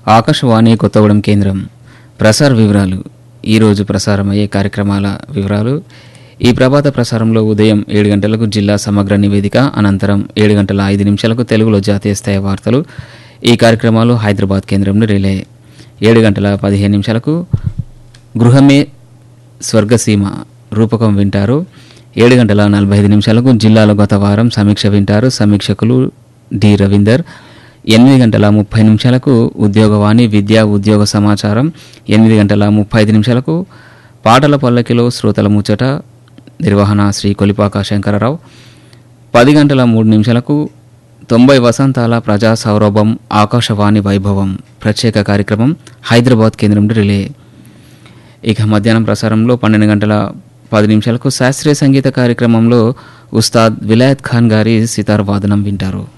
ఆకాశవాణి కొత్తగూడెం కేంద్రం ప్రసార వివరాలు ఈరోజు ప్రసారమయ్యే కార్యక్రమాల వివరాలు ఈ ప్రభాత ప్రసారంలో ఉదయం ఏడు గంటలకు జిల్లా సమగ్ర నివేదిక అనంతరం ఏడు గంటల ఐదు నిమిషాలకు తెలుగులో జాతీయ స్థాయి వార్తలు ఈ కార్యక్రమాలు హైదరాబాద్ కేంద్రంలో రిలే ఏడు గంటల పదిహేను నిమిషాలకు గృహమే స్వర్గసీమ రూపకం వింటారు ఏడు గంటల నలభై ఐదు నిమిషాలకు జిల్లాలో గత వారం సమీక్ష వింటారు సమీక్షకులు డి రవీందర్ ఎనిమిది గంటల ముప్పై నిమిషాలకు ఉద్యోగవాణి విద్యా ఉద్యోగ సమాచారం ఎనిమిది గంటల ముప్పై ఐదు నిమిషాలకు పాటల పల్లకిలో శ్రోతల ముచ్చట నిర్వహణ శ్రీ కొలిపాక శంకరరావు పది గంటల మూడు నిమిషాలకు తొంభై వసంతాల ప్రజా సౌరభం ఆకాశవాణి వైభవం ప్రత్యేక కార్యక్రమం హైదరాబాద్ కేంద్రం రిలే ఇక మధ్యాహ్నం ప్రసారంలో పన్నెండు గంటల పది నిమిషాలకు శాస్త్రీయ సంగీత కార్యక్రమంలో ఉస్తాద్ విలాయత్ ఖాన్ గారి సితార్ వాదనం వింటారు